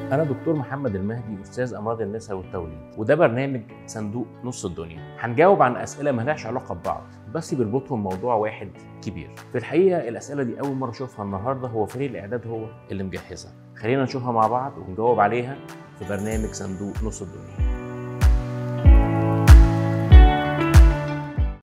أنا دكتور محمد المهدي أستاذ أمراض النساء والتوليد وده برنامج صندوق نص الدنيا هنجاوب عن أسئلة ملهاش علاقة ببعض بس بيربطهم موضوع واحد كبير في الحقيقة الأسئلة دي أول مرة أشوفها النهاردة هو فريق الإعداد هو اللي مجهزها خلينا نشوفها مع بعض ونجاوب عليها في برنامج صندوق نص الدنيا